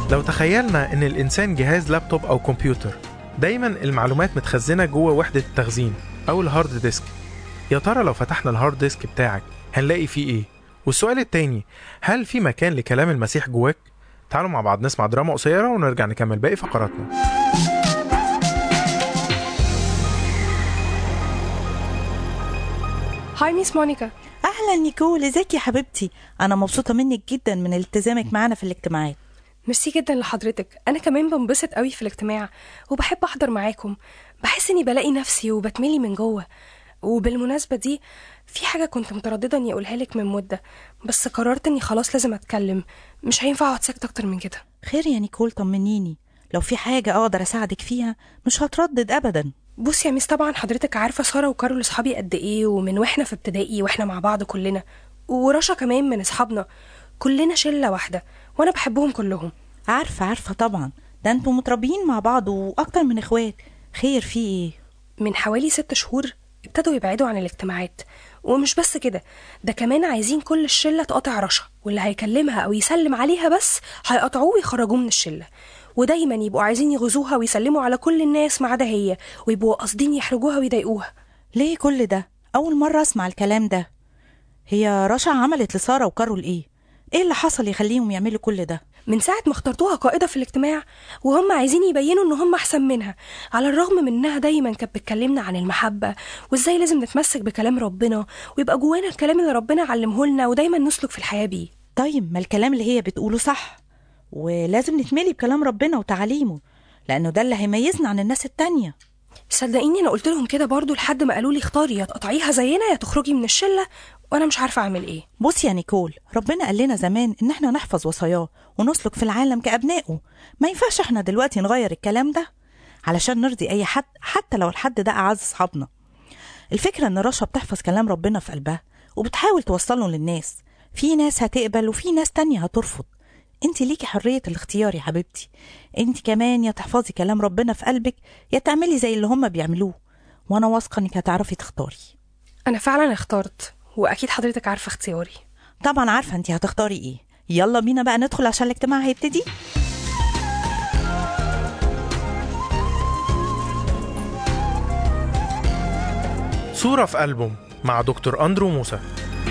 لو تخيلنا إن الإنسان جهاز لابتوب أو كمبيوتر دايما المعلومات متخزنة جوه وحدة التخزين أو الهارد ديسك يا ترى لو فتحنا الهارد ديسك بتاعك هنلاقي فيه إيه؟ والسؤال التاني هل في مكان لكلام المسيح جواك؟ تعالوا مع بعض نسمع دراما قصيرة ونرجع نكمل باقي فقراتنا هاي ميس مونيكا اهلا نيكول ازيك يا حبيبتي انا مبسوطه منك جدا من التزامك معانا في الاجتماعات ميرسي جدا لحضرتك انا كمان بنبسط قوي في الاجتماع وبحب احضر معاكم بحس اني بلاقي نفسي وبتملي من جوه وبالمناسبه دي في حاجه كنت متردده اني اقولها لك من مده بس قررت اني خلاص لازم اتكلم مش هينفع اقعد ساكت اكتر من كده خير يا نيكول طمنيني لو في حاجه اقدر اساعدك فيها مش هتردد ابدا بصي يا ميس طبعا حضرتك عارفه ساره وكارول اصحابي قد ايه ومن واحنا في ابتدائي واحنا مع بعض كلنا ورشا كمان من اصحابنا كلنا شله واحده وانا بحبهم كلهم عارفه عارفه طبعا ده انتوا متربيين مع بعض واكتر من اخوات خير في ايه من حوالي ست شهور ابتدوا يبعدوا عن الاجتماعات ومش بس كده ده كمان عايزين كل الشله تقاطع رشا واللي هيكلمها او يسلم عليها بس هيقطعوه ويخرجوه من الشله ودايما يبقوا عايزين يغزوها ويسلموا على كل الناس ما عدا هي ويبقوا قاصدين يحرجوها ويضايقوها ليه كل ده اول مره اسمع الكلام ده هي رشا عملت لساره وكارول ايه ايه اللي حصل يخليهم يعملوا كل ده من ساعة ما اخترتوها قائدة في الاجتماع وهم عايزين يبينوا ان هم احسن منها على الرغم من انها دايما كانت بتكلمنا عن المحبة وازاي لازم نتمسك بكلام ربنا ويبقى جوانا الكلام اللي ربنا علمه لنا ودايما نسلك في الحياة بيه طيب ما الكلام اللي هي بتقوله صح ولازم نتملي بكلام ربنا وتعاليمه لانه ده اللي هيميزنا عن الناس التانية صدقيني انا قلت لهم كده برضو لحد ما قالوا لي اختاري يا تقطعيها زينا يا تخرجي من الشلة وانا مش عارفة اعمل ايه بص يا نيكول ربنا قال لنا زمان ان احنا نحفظ وصاياه ونسلك في العالم كابنائه ما ينفعش احنا دلوقتي نغير الكلام ده علشان نرضي اي حد حتى لو الحد ده اعز اصحابنا الفكره ان رشا بتحفظ كلام ربنا في قلبها وبتحاول توصله للناس في ناس هتقبل وفي ناس تانية هترفض انت ليكي حرية الاختيار يا حبيبتي انت كمان يا تحفظي كلام ربنا في قلبك يا تعملي زي اللي هما بيعملوه وانا واثقة انك هتعرفي تختاري انا فعلا اخترت واكيد حضرتك عارفة اختياري طبعا عارفة انت هتختاري ايه يلا بينا بقى ندخل عشان الاجتماع هيبتدي صورة في ألبوم مع دكتور أندرو موسى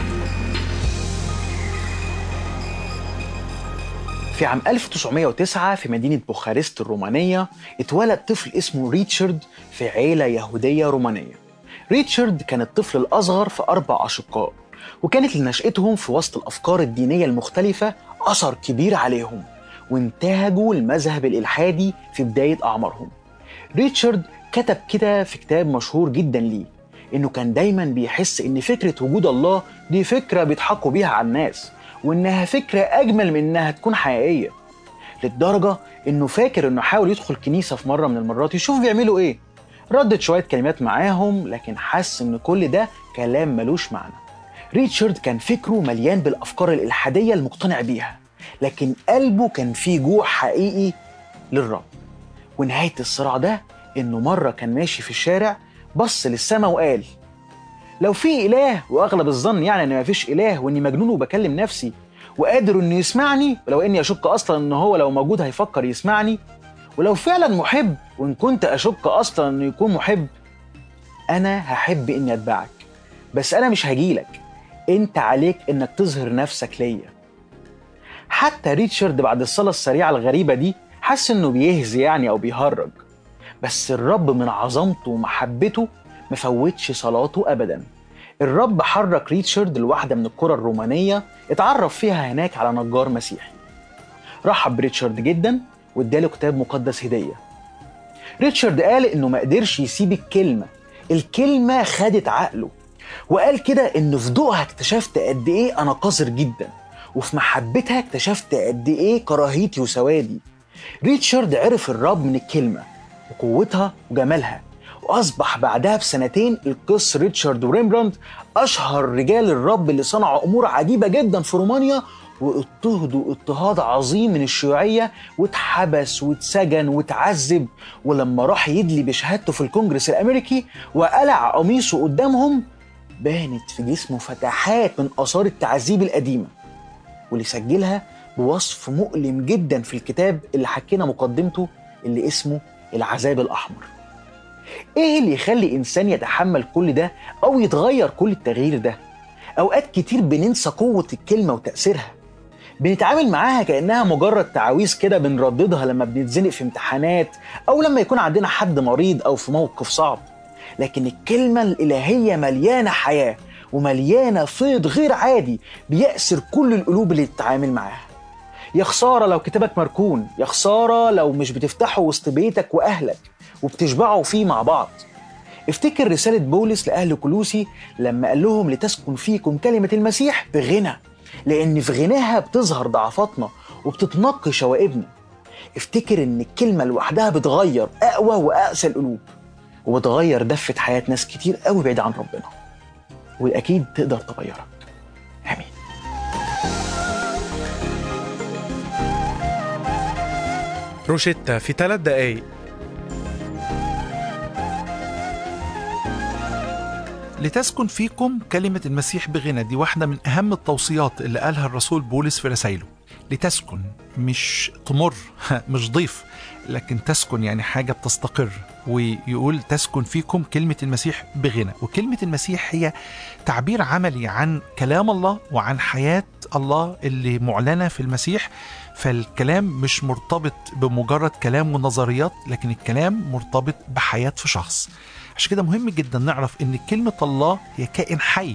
في عام 1909 في مدينة بوخارست الرومانية اتولد طفل اسمه ريتشارد في عيلة يهودية رومانية ريتشارد كان الطفل الأصغر في أربع أشقاء وكانت لنشأتهم في وسط الأفكار الدينية المختلفة أثر كبير عليهم وانتهجوا المذهب الإلحادي في بداية أعمارهم ريتشارد كتب كده في كتاب مشهور جدا ليه إنه كان دايما بيحس إن فكرة وجود الله دي فكرة بيضحكوا بيها على الناس وإنها فكرة أجمل من إنها تكون حقيقية للدرجة إنه فاكر إنه حاول يدخل كنيسة في مرة من المرات يشوف بيعملوا إيه ردت شوية كلمات معاهم لكن حس إن كل ده كلام ملوش معنى ريتشارد كان فكره مليان بالأفكار الإلحادية المقتنع بيها لكن قلبه كان فيه جوع حقيقي للرب ونهاية الصراع ده إنه مرة كان ماشي في الشارع بص للسما وقال لو في إله وأغلب الظن يعني إن مفيش إله وإني مجنون وبكلم نفسي وقادر إنه يسمعني ولو إني أشك أصلا إن هو لو موجود هيفكر يسمعني ولو فعلا محب وإن كنت أشك أصلا إنه يكون محب أنا هحب إني أتبعك بس أنا مش هجيلك أنت عليك إنك تظهر نفسك ليا حتى ريتشارد بعد الصلاة السريعة الغريبة دي حس إنه بيهزي يعني أو بيهرج بس الرب من عظمته ومحبته مفوتش صلاته أبدا الرب حرك ريتشارد لواحدة من القرى الرومانية اتعرف فيها هناك على نجار مسيحي رحب بريتشارد جدا واداله كتاب مقدس هدية ريتشارد قال انه ما قدرش يسيب الكلمة الكلمة خدت عقله وقال كده انه في ضوءها اكتشفت قد ايه انا قذر جدا وفي محبتها اكتشفت قد ايه كراهيتي وسوادي ريتشارد عرف الرب من الكلمة وقوتها وجمالها واصبح بعدها بسنتين القس ريتشارد وريمبراند اشهر رجال الرب اللي صنعوا امور عجيبه جدا في رومانيا واضطهدوا اضطهاد عظيم من الشيوعيه واتحبس واتسجن واتعذب ولما راح يدلي بشهادته في الكونجرس الامريكي وقلع قميصه قدامهم بانت في جسمه فتحات من اثار التعذيب القديمه واللي سجلها بوصف مؤلم جدا في الكتاب اللي حكينا مقدمته اللي اسمه العذاب الأحمر ايه اللي يخلي انسان يتحمل كل ده او يتغير كل التغيير ده اوقات كتير بننسى قوة الكلمة وتأثيرها بنتعامل معاها كأنها مجرد تعاويذ كده بنرددها لما بنتزنق في امتحانات أو لما يكون عندنا حد مريض أو في موقف صعب لكن الكلمة الإلهية مليانة حياة ومليانة فيض غير عادي بيأسر كل القلوب اللي تتعامل معاها يا خسارة لو كتابك مركون يا خسارة لو مش بتفتحه وسط بيتك وأهلك وبتشبعوا فيه مع بعض افتكر رسالة بولس لأهل كلوسي لما قال لهم لتسكن فيكم كلمة المسيح بغنى لأن في غناها بتظهر ضعفاتنا وبتتنقي شوائبنا افتكر إن الكلمة لوحدها بتغير أقوى وأقسى القلوب وبتغير دفة حياة ناس كتير قوي بعيد عن ربنا وأكيد تقدر تغيرك آمين روشيتا في ثلاث دقايق لتسكن فيكم كلمة المسيح بغنى دي واحدة من أهم التوصيات اللي قالها الرسول بولس في رسائله لتسكن مش تمر مش ضيف لكن تسكن يعني حاجة بتستقر ويقول تسكن فيكم كلمة المسيح بغنى وكلمة المسيح هي تعبير عملي عن كلام الله وعن حياة الله اللي معلنة في المسيح فالكلام مش مرتبط بمجرد كلام ونظريات لكن الكلام مرتبط بحياة في شخص عشان كده مهم جدا نعرف ان كلمة الله هي كائن حي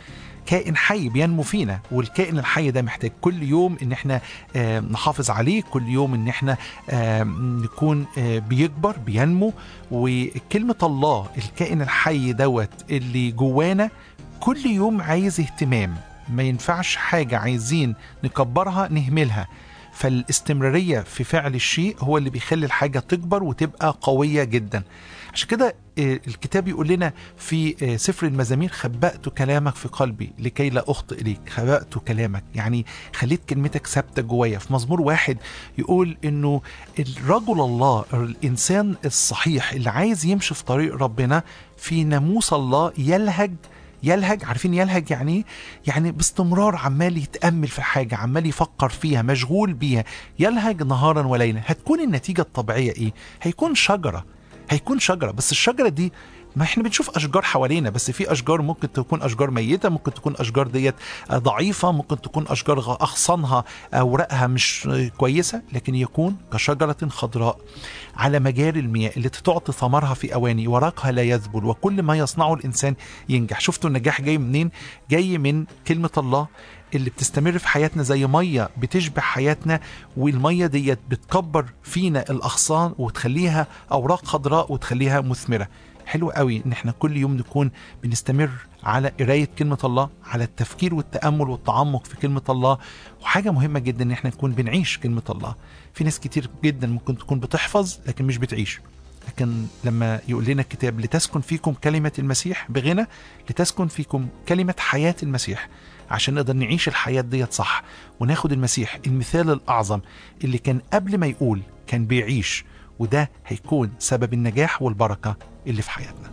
كائن حي بينمو فينا والكائن الحي ده محتاج كل يوم ان احنا آه، نحافظ عليه كل يوم ان احنا آه، نكون آه، بيكبر بينمو وكلمة الله الكائن الحي دوت اللي جوانا كل يوم عايز اهتمام ما ينفعش حاجة عايزين نكبرها نهملها فالاستمرارية في فعل الشيء هو اللي بيخلي الحاجة تكبر وتبقى قوية جدا عشان كده آه، الكتاب يقول لنا في آه، سفر المزامير خبأت كلامك في قلبي لكي لا أخطئ إليك خبأت كلامك يعني خليت كلمتك ثابتة جوايا في مزمور واحد يقول إنه الرجل الله الإنسان الصحيح اللي عايز يمشي في طريق ربنا في ناموس الله يلهج يلهج عارفين يلهج يعني ايه؟ يعني باستمرار عمال يتامل في حاجه عمال يفكر فيها مشغول بيها يلهج نهارا وليلا هتكون النتيجه الطبيعيه ايه هيكون شجره هيكون شجره بس الشجره دي ما احنا بنشوف اشجار حوالينا بس في اشجار ممكن تكون اشجار ميته ممكن تكون اشجار ديت آه، ضعيفه ممكن تكون اشجار غ- اغصانها اوراقها مش آه، كويسه لكن يكون كشجره خضراء على مجاري المياه اللي تعطي ثمرها في اواني ورقها لا يذبل وكل ما يصنعه الانسان ينجح شفتوا النجاح جاي منين جاي من كلمه الله اللي بتستمر في حياتنا زي ميه بتشبع حياتنا والميه ديت بتكبر فينا الاغصان وتخليها اوراق خضراء وتخليها مثمره حلو قوي ان احنا كل يوم نكون بنستمر على قرايه كلمه الله على التفكير والتامل والتعمق في كلمه الله وحاجه مهمه جدا ان احنا نكون بنعيش كلمه الله في ناس كتير جدا ممكن تكون بتحفظ لكن مش بتعيش لكن لما يقول لنا الكتاب لتسكن فيكم كلمة المسيح بغنى لتسكن فيكم كلمة حياة المسيح عشان نقدر نعيش الحياة ديت صح وناخد المسيح المثال الأعظم اللي كان قبل ما يقول كان بيعيش وده هيكون سبب النجاح والبركة اللي في حياتنا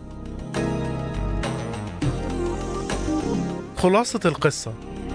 خلاصة القصة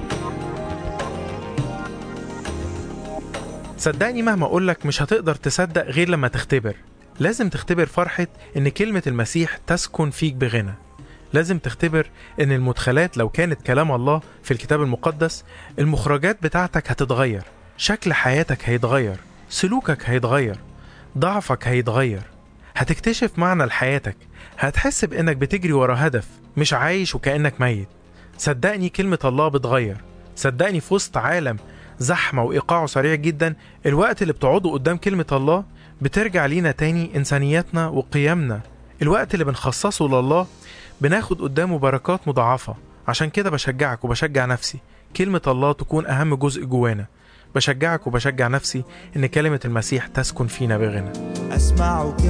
صدقني مهما أقولك مش هتقدر تصدق غير لما تختبر لازم تختبر فرحة إن كلمة المسيح تسكن فيك بغنى لازم تختبر إن المدخلات لو كانت كلام الله في الكتاب المقدس المخرجات بتاعتك هتتغير شكل حياتك هيتغير سلوكك هيتغير ضعفك هيتغير هتكتشف معنى لحياتك هتحس بإنك بتجري ورا هدف مش عايش وكأنك ميت صدقني كلمة الله بتغير صدقني في وسط عالم زحمة وإيقاعه سريع جدا الوقت اللي بتقعده قدام كلمة الله بترجع لينا تاني إنسانيتنا وقيمنا الوقت اللي بنخصصه لله بناخد قدامه بركات مضاعفة عشان كده بشجعك وبشجع نفسي كلمة الله تكون أهم جزء جوانا بشجعك وبشجع نفسي إن كلمة المسيح تسكن فينا بغنى أسمعك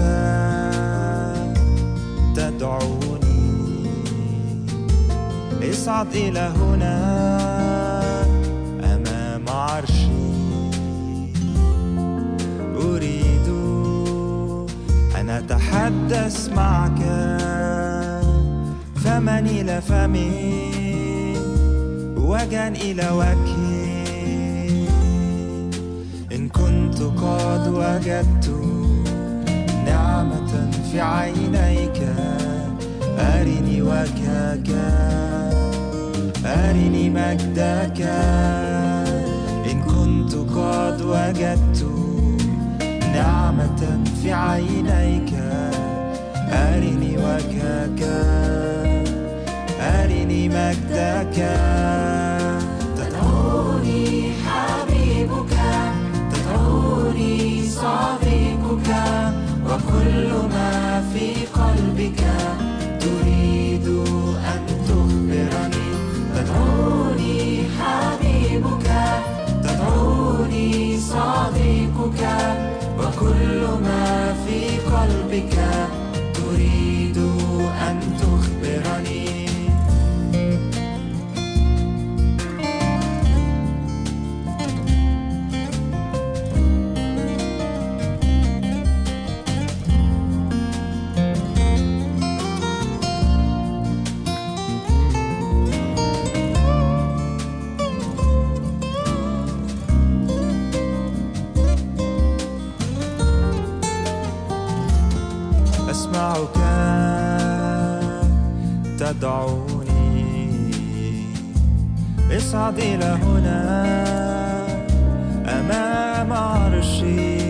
تدعوني اصعد إلى هنا أمام عرشي أريد أن أتحدث معك فمن إلى فمي وجها إلى وجهي كنت قد وجدت نعمة في عينيك أرني وجهك أرني مجدك إن كنت قد وجدت نعمة في عينيك أرني وجهك أرني مجدك تدعوني حبيبك تدعوني صديقك وكل ما في قلبك تريد أن تخبرني تدعوني حبيبك تدعوني صديقك وكل ما في قلبك تريد أن تخبرني أسمعك تدعوني اصعد إلى هنا أمام عرشي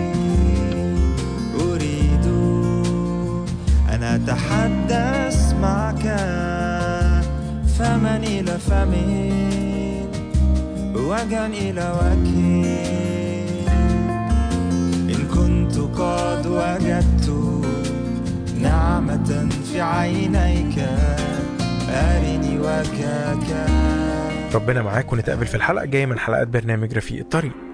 أريد أن أتحدث معك فمن إلى فم وجها إلى وجه إن كنت قد وجدت نعمة في عينيك أرني وجهك ربنا معاك ونتقابل في الحلقة الجاية من حلقات برنامج رفيق الطريق